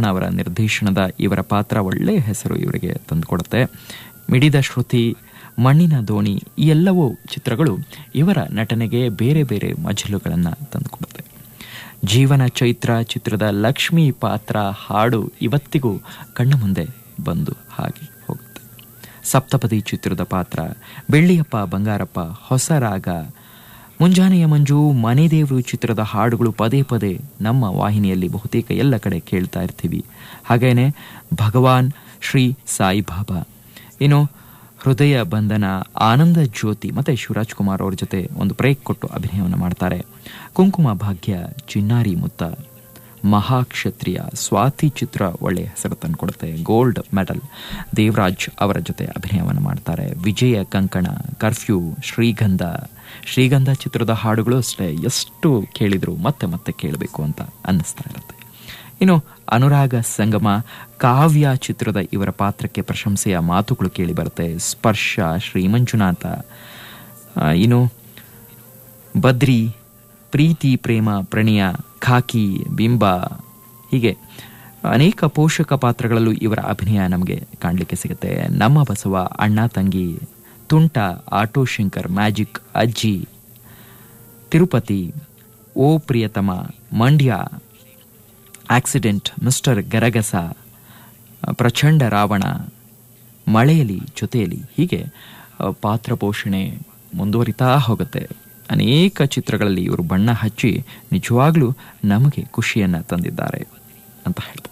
ಲಕ್ಷ್ಮಣ ಅವರ ನಿರ್ದೇಶನದ ಇವರ ಪಾತ್ರ ಒಳ್ಳೆಯ ಹೆಸರು ಇವರಿಗೆ ತಂದುಕೊಡುತ್ತೆ ಮಿಡಿದ ಶ್ರುತಿ ಮಣ್ಣಿನ ದೋಣಿ ಈ ಎಲ್ಲವೂ ಚಿತ್ರಗಳು ಇವರ ನಟನೆಗೆ ಬೇರೆ ಬೇರೆ ಮಜಲುಗಳನ್ನು ತಂದುಕೊಡುತ್ತೆ ಜೀವನ ಚೈತ್ರ ಚಿತ್ರದ ಲಕ್ಷ್ಮಿ ಪಾತ್ರ ಹಾಡು ಇವತ್ತಿಗೂ ಕಣ್ಣ ಮುಂದೆ ಬಂದು ಹಾಗೆ ಹೋಗುತ್ತೆ ಸಪ್ತಪದಿ ಚಿತ್ರದ ಪಾತ್ರ ಬೆಳ್ಳಿಯಪ್ಪ ಬಂಗಾರಪ್ಪ ಹೊಸ ರಾಗ ಮುಂಜಾನೆಯ ಮಂಜು ಮನೆದೇವರು ಚಿತ್ರದ ಹಾಡುಗಳು ಪದೇ ಪದೇ ನಮ್ಮ ವಾಹಿನಿಯಲ್ಲಿ ಬಹುತೇಕ ಎಲ್ಲ ಕಡೆ ಕೇಳ್ತಾ ಇರ್ತೀವಿ ಹಾಗೇನೆ ಭಗವಾನ್ ಶ್ರೀ ಸಾಯಿಬಾಬಾ ಇನ್ನು ಹೃದಯ ಬಂಧನ ಆನಂದ ಜ್ಯೋತಿ ಮತ್ತೆ ಶಿವರಾಜ್ ಕುಮಾರ್ ಅವ್ರ ಜೊತೆ ಒಂದು ಬ್ರೇಕ್ ಕೊಟ್ಟು ಅಭಿನಯವನ್ನು ಮಾಡ್ತಾರೆ ಕುಂಕುಮ ಭಾಗ್ಯ ಚಿನ್ನಾರಿ ಮುತ್ತ ಮಹಾಕ್ಷತ್ರಿಯ ಸ್ವಾತಿ ಚಿತ್ರ ಒಳ್ಳೆಯ ಹೆಸರು ತಂದುಕೊಡುತ್ತೆ ಗೋಲ್ಡ್ ಮೆಡಲ್ ದೇವರಾಜ್ ಅವರ ಜೊತೆ ಅಭಿನಯವನ್ನು ಮಾಡ್ತಾರೆ ವಿಜಯ ಕಂಕಣ ಕರ್ಫ್ಯೂ ಶ್ರೀಗಂಧ ಶ್ರೀಗಂಧ ಚಿತ್ರದ ಹಾಡುಗಳು ಅಷ್ಟೇ ಎಷ್ಟು ಕೇಳಿದ್ರು ಮತ್ತೆ ಮತ್ತೆ ಕೇಳಬೇಕು ಅಂತ ಅನ್ನಿಸ್ತಾ ಇರುತ್ತೆ ಇನ್ನು ಅನುರಾಗ ಸಂಗಮ ಕಾವ್ಯ ಚಿತ್ರದ ಇವರ ಪಾತ್ರಕ್ಕೆ ಪ್ರಶಂಸೆಯ ಮಾತುಗಳು ಕೇಳಿ ಬರುತ್ತೆ ಸ್ಪರ್ಶ ಶ್ರೀ ಮಂಜುನಾಥ ಆ, ಇನ್ನು ಬದ್ರಿ ಪ್ರೀತಿ ಪ್ರೇಮ ಪ್ರಣಯ ಖಾಕಿ ಬಿಂಬ ಹೀಗೆ ಅನೇಕ ಪೋಷಕ ಪಾತ್ರಗಳಲ್ಲೂ ಇವರ ಅಭಿನಯ ನಮಗೆ ಕಾಣಲಿಕ್ಕೆ ಸಿಗುತ್ತೆ ನಮ್ಮ ಬಸವ ಅಣ್ಣ ತಂಗಿ ತುಂಟ ಆಟೋ ಶಂಕರ್ ಮ್ಯಾಜಿಕ್ ಅಜ್ಜಿ ತಿರುಪತಿ ಓ ಪ್ರಿಯತಮ ಮಂಡ್ಯ ಆಕ್ಸಿಡೆಂಟ್ ಮಿಸ್ಟರ್ ಗರಗಸ ಪ್ರಚಂಡ ರಾವಣ ಮಳೆಯಲಿ ಜೊತೆಯಲಿ ಹೀಗೆ ಆ, ಪಾತ್ರ ಪೋಷಣೆ ಮುಂದುವರಿತಾ ಹೋಗುತ್ತೆ ಅನೇಕ ಚಿತ್ರಗಳಲ್ಲಿ ಇವರು ಬಣ್ಣ ಹಚ್ಚಿ ನಿಜವಾಗ್ಲೂ ನಮಗೆ ಖುಷಿಯನ್ನು ತಂದಿದ್ದಾರೆ ಅಂತ ಹೇಳ್ಬೋದು